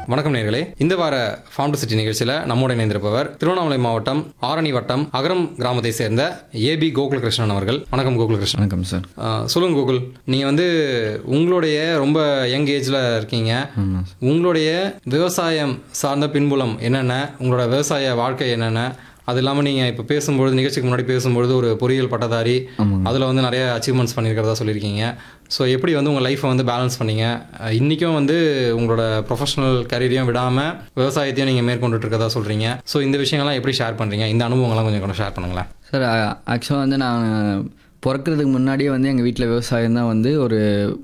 வணக்கம் நேர்களே இந்த வார ஃபார்ம் டு சிட்டி நிகழ்ச்சியில் நம்மோடு இணைந்திருப்பவர் திருவண்ணாமலை மாவட்டம் ஆரணி வட்டம் அகரம் கிராமத்தை சேர்ந்த ஏபி கோகுலகிருஷ்ணன் அவர்கள் வணக்கம் கோகுலகிருஷ்ணன் வணக்கம் சார் ஆ, சொல்லுங்க கோகுல் நீங்கள் வந்து உங்களுடைய ரொம்ப யங் ஏஜில் இருக்கீங்க உங்களுடைய விவசாயம் சார்ந்த பின்புலம் என்னென்ன உங்களோட விவசாய வாழ்க்கை என்னென்ன அது இல்லாமல் நீங்கள் இப்போ பேசும்பொழுது நிகழ்ச்சிக்கு முன்னாடி பேசும்பொழுது ஒரு பொறியியல் பட்டதாரி அதில் வந்து நிறைய அச்சீவ்மெண்ட்ஸ் பண்ணியிருக்கிறதா சொல்லியிருக்கீங்க ஸோ எப்படி வந்து உங்கள் லைஃப்பை வந்து பேலன்ஸ் பண்ணீங்க அஹ் இன்னிக்கும் வந்து உங்களோட ப்ரொஃபஷனல் கரியரையும் விடாமல் விவசாயத்தையும் நீங்கள் மேற்கொண்டுட்டு இருக்கதா சொல்கிறீங்க ஸோ இந்த விஷயங்கள்லாம் எப்படி ஷேர் பண்ணுறீங்க இந்த அனுபவங்கள்லாம் கொஞ்சம் கொஞ்சம் ஷேர் பண்ணுங்களேன் சார் ஆக்சுவலாக வந்து நான் பிறக்கிறதுக்கு முன்னாடியே வந்து எங்கள் வீட்டில் விவசாயம் தான் வந்து ஒரு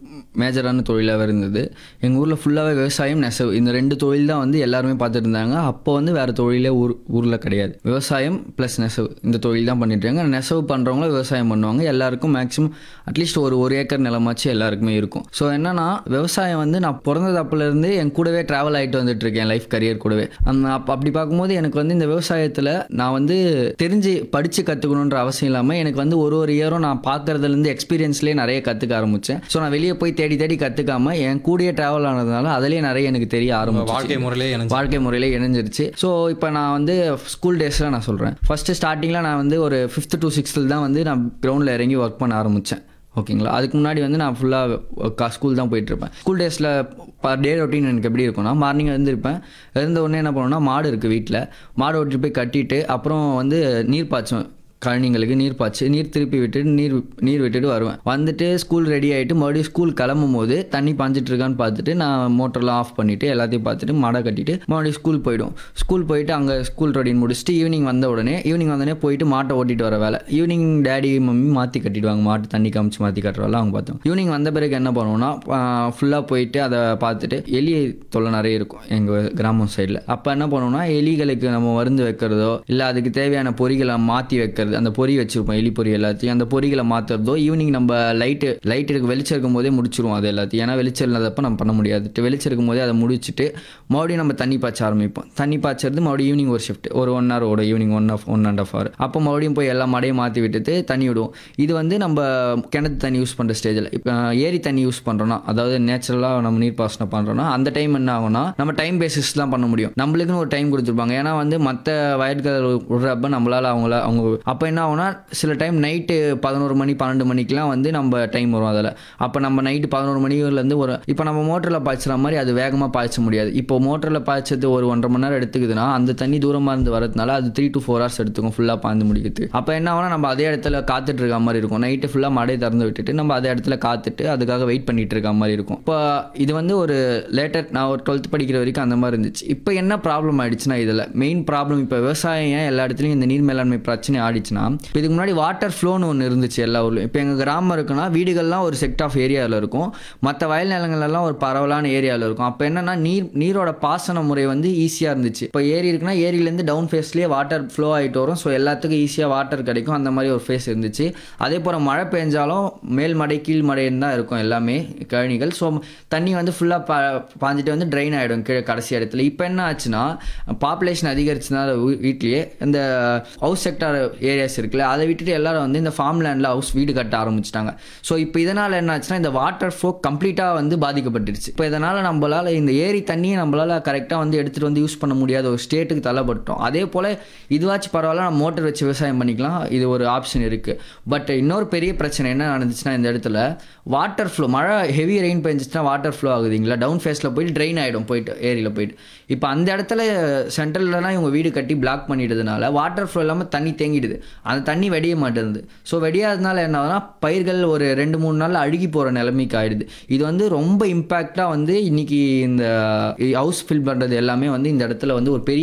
மேஜரான தொழிலாகவே இருந்தது எங்கள் ஊரில் ஃபுல்லாகவே விவசாயம் நெசவு இந்த ரெண்டு தொழில் தான் வந்து எல்லாருமே பார்த்துட்டு இருந்தாங்க அப்போ வந்து வேறு தொழிலே ஊர் ஊரில் கிடையாது விவசாயம் ப்ளஸ் நெசவு இந்த தொழில் தான் பண்ணிட்டு இருக்காங்க நெசவு பண்ணுறவங்க விவசாயம் பண்ணுவாங்க எல்லாருக்கும் மேக்ஸிமம் அட்லீஸ்ட் ஒரு ஒரு ஏக்கர் நிலமாச்சு எல்லாருக்குமே இருக்கும் ஸோ என்னன்னா விவசாயம் வந்து நான் பிறந்தது அப்போலேருந்து என் கூடவே ட்ராவல் ஆகிட்டு வந்துட்டு இருக்கேன் லைஃப் கரியர் கூடவே அந்த அப்ப- அப்படி பார்க்கும்போது எனக்கு வந்து இந்த விவசாயத்தில் நான் வந்து தெரிஞ்சு படித்து கற்றுக்கணுன்ற அவசியம் இல்லாமல் எனக்கு வந்து ஒரு ஒரு இயரும் நான் பார்க்கறதுலேருந்து எக்ஸ்பீரியன்ஸ்லேயே நிறைய கற்றுக்க ஆரம்பித்தேன் ஸோ நான் வெளியே போய் தேடி தேடி கற்றுக்காம என் கூடயே ட்ராவல் ஆனதுனால அதுலேயே நிறைய எனக்கு தெரிய ஆரம்பிச்சு வாழ்க்கை முறையிலே எனக்கு வாழ்க்கை முறையில் இணைஞ்சிருச்சு ஸோ இப்போ நான் வந்து ஸ்கூல் டேஸில் நான் சொல்கிறேன் ஃபஸ்ட்டு ஸ்டார்டிங்கில் நான் வந்து ஒரு ஃபிஃப்த் டு சிக்ஸ்த்தில் தான் வந்து நான் கிரவுண்டில் இறங்கி ஒர்க் பண்ண ஆரம்பித்தேன் ஓகேங்களா அதுக்கு முன்னாடி வந்து நான் ஃபுல்லாக ஸ்கூல் தான் போயிட்டுருப்பேன் ஸ்கூல் டேஸில் பர் டே ரொட்டீன் எனக்கு எப்படி இருக்கும்னா மார்னிங் எழுந்திருப்பேன் எழுந்த உடனே என்ன பண்ணுவேன்னா மாடு இருக்குது வீட்டில் மாடு ஓட்டிட்டு போய் கட்டிட்டு அப்புறம் வந்து நீர் பாய்ச்சுவேன் கழனிங்களுக்கு நீர் பாய்ச்சி நீர் திருப்பி விட்டுட்டு நீர் நீர் விட்டுட்டு வருவேன் வந்துட்டு ஸ்கூல் ரெடி ஆகிட்டு மறுபடியும் ஸ்கூல் கிளம்பும் போது தண்ணி பாஞ்சிட்டு இருக்கான்னு பார்த்துட்டு நான் மோட்டர்லாம் ஆஃப் பண்ணிவிட்டு எல்லாத்தையும் பார்த்துட்டு மாடை கட்டிட்டு மறுபடியும் ஸ்கூல் போயிடும் ஸ்கூல் போயிட்டு அங்கே ஸ்கூல் ரொட்டீன் முடிச்சுட்டு ஈவினிங் வந்த உடனே ஈவினிங் வந்தோடனே போயிட்டு மாட்டை ஓட்டிட்டு வர வேலை ஈவினிங் டேடி மம்மி மாற்றி கட்டிடுவாங்க மாட்டு தண்ணி காமிச்சு மாற்றி கட்டுற வேலை அவங்க பார்த்தோம் ஈவினிங் வந்த பிறகு என்ன பண்ணுவோம்னா ஃபுல்லாக போயிட்டு அதை பார்த்துட்டு எலி தொல்லை நிறைய இருக்கும் எங்கள் கிராமம் சைடில் அப்போ என்ன பண்ணுவோம்னா எலிகளுக்கு நம்ம மருந்து வைக்கிறதோ இல்லை அதுக்கு தேவையான பொறிகளை மாற்றி வைக்கிறது அந்த பொறி வச்சிருப்போம் எலி பொறி எல்லாத்தையும் அந்த பொறிகளை மாற்றுறதோ ஈவினிங் நம்ம லைட்டு லைட் இருக்கு வெளிச்சம் இருக்கும் போதே முடிச்சிருவோம் அது எல்லாத்தையும் ஏன்னா வெளிச்சம் இல்லாதப்ப நம்ம பண்ண முடியாது வெளிச்சம் இருக்கும் போதே அதை முடிச்சுட்டு மறுபடியும் நம்ம தண்ணி பாய்ச்ச ஆரம்பிப்போம் தண்ணி பாய்ச்சறது மறுபடியும் ஈவினிங் ஒரு ஷிஃப்ட் ஒரு ஒன் ஹவர் ஓடும் evening one half one and half hour அப்போ மறுபடியும் போய் எல்லா மடையும் மாற்றி விட்டுட்டு தண்ணி விடுவோம் இது வந்து நம்ம கிணத்து தண்ணி யூஸ் பண்ணுற ஸ்டேஜில் இப்போ ஏரி தண்ணி யூஸ் பண்ணுறோன்னா அதாவது நேச்சுரலாக நம்ம நீர் பாசனம் பண்ணுறோன்னா அந்த டைம் என்ன ஆகும்னா நம்ம டைம் பேசிஸ் தான் பண்ண முடியும் நம்மளுக்குன்னு ஒரு டைம் கொடுத்துருப்பாங்க ஏன்னா வந்து மற்ற வயல்கள் விடுறப்ப நம்மளால் அவங்கள அவங்க அப்போ என்ன ஆகும்னா சில டைம் நைட்டு பதினோரு மணி பன்னெண்டு மணிக்கெலாம் வந்து நம்ம டைம் வரும் அதில் அப்போ நம்ம நைட்டு பதினோரு மணிலேருந்து ஒரு இப்போ நம்ம மோட்டரில் பாய்ச்சுற மாதிரி அது வேகமாக பாய்ச்ச முடியாது இப்போ மோட்டரில் பாய்ச்சது ஒரு ஒன்றரை மணி நேரம் எடுத்துக்குதுன்னா அந்த தண்ணி தூரமாக இருந்து வரதுனால அது த்ரீ டு ஃபோர் ஹவர்ஸ் எடுத்துக்கும் ஃபுல்லாக பாய்ந்து முடிக்கிறது அப்போ என்ன ஆகும்னா நம்ம அதே இடத்துல காத்துட்டு இருக்க மாதிரி இருக்கும் நைட்டு ஃபுல்லாக மடையை திறந்து விட்டுட்டு நம்ம அதே இடத்துல காத்துட்டு அதுக்காக வெயிட் பண்ணிட்டு இருக்க மாதிரி இருக்கும் இப்போ இது வந்து ஒரு லேட்டர் நான் ஒரு டுவெல்த் படிக்கிற வரைக்கும் அந்த மாதிரி இருந்துச்சு இப்போ என்ன ப்ராப்ளம் ஆயிடுச்சுன்னா இதில் மெயின் ப்ராப்ளம் இப்போ விவசாயம் ஏன் எல்லா இடத்துலையும் இந்த நீர் மேலாண்மை பிரச்சனை ஆடிச்சுன்னா இப்போ இதுக்கு முன்னாடி வாட்டர் ஃப்ளோன்னு ஒன்று இருந்துச்சு எல்லா ஊர்லையும் இப்போ எங்கள் கிராமம் இருக்குன்னா வீடுகள்லாம் ஒரு செக்ட் ஆஃப் ஏரியாவில் இருக்கும் மற்ற வயல் நிலங்கள்லாம் ஒரு பரவலான ஏரியாவில் இருக்கும் அப்போ என்னன்னா நீர் நீரோட பாசன முறை வந்து ஈஸியாக இருந்துச்சு இப்போ ஏரி இருக்குன்னா ஏரியிலேருந்து டவுன் ஃபேஸ்லேயே வாட்டர் ஃப்ளோ ஆகிட்டு வரும் ஸோ எல்லாத்துக்கும் ஈஸியாக வாட்டர் கிடைக்கும் அந்த மாதிரி ஒரு ஃபேஸ் இருந்துச்சு அதே போல் மழை பெஞ்சாலும் மேல் மடை கீழ் மடைன்னு தான் இருக்கும் எல்லாமே கழனிகள் ஸோ தண்ணி வந்து ஃபுல்லாக பா பாஞ்சிட்டு வந்து ட்ரெயின் ஆகிடும் கீழே கடைசி இடத்துல இப்போ என்ன ஆச்சுன்னா பாப்புலேஷன் அதிகரிச்சதுனால வீ- வீட்லயே இந்த ஹவுஸ் செக்டார் ஏரியாஸ் இருக்குல்ல அதை விட்டுட்டு எல்லாரும் வந்து இந்த ஃபார்ம் லேண்டில் ஹவுஸ் வீடு கட்ட ஆரம்பிச்சிட்டாங்க ஸோ இப்போ இதனால் என்ன ஆச்சுன்னா இந்த வாட்டர் ஃப்ளோ கம்ப்ளீட்டாக வந்து பாதிக்கப்பட்டுருச்சு இப்போ இதனால் நம்மளால் இந்த ஏரி தண்ணியை நம்மளால் கரெக்டாக வந்து எடுத்துகிட்டு வந்து யூஸ் பண்ண முடியாத ஒரு ஸ்டேட்டுக்கு தள்ளப்பட்டோம் அதே போல் இதுவாச்சும் பரவாயில்ல நம்ம மோட்டர் வச்சு விவசாயம் பண்ணிக்கலாம் இது ஒரு ஆப்ஷன் இருக்குது பட் இன்னொரு பெரிய பிரச்சனை என்ன நடந்துச்சுன்னா இந்த இடத்துல வாட்டர் ஃப்ளோ மழை ஹெவி ரெயின் பெஞ்சிச்சுன்னா வாட்டர் ஃப்ளோ ஆகுதுங்களா டவுன் ஃபேஸில் போயிட்டு ட்ரெயின் ஆகிடும் போயிட்டு ஏரியில் போயிட்டு இப்போ அந்த இடத்துல சென்ட்ரல்லலாம் இவங்க வீடு கட்டி பிளாக் பண்ணிட்டதுனால வாட்டர் ஃப்ளோ இல்லாமல் தண்ணி தேங்கிடுது அந்த தண்ணி வெடிய மாட்டேங்குது ஸோ வெடியாததுனால என்ன ஆகுதுன்னா பயிர்கள் ஒரு ரெண்டு மூணு நாள் அழுகி போகிற நிலைமைக்கு ஆயிடுது இது வந்து ரொம்ப இம்பேக்டாக வந்து இன்னைக்கு இந்த ஹவுஸ் ஃபில் பண்ணுறது எல்லாமே வந்து இந்த இடத்துல வந்து ஒரு பெரிய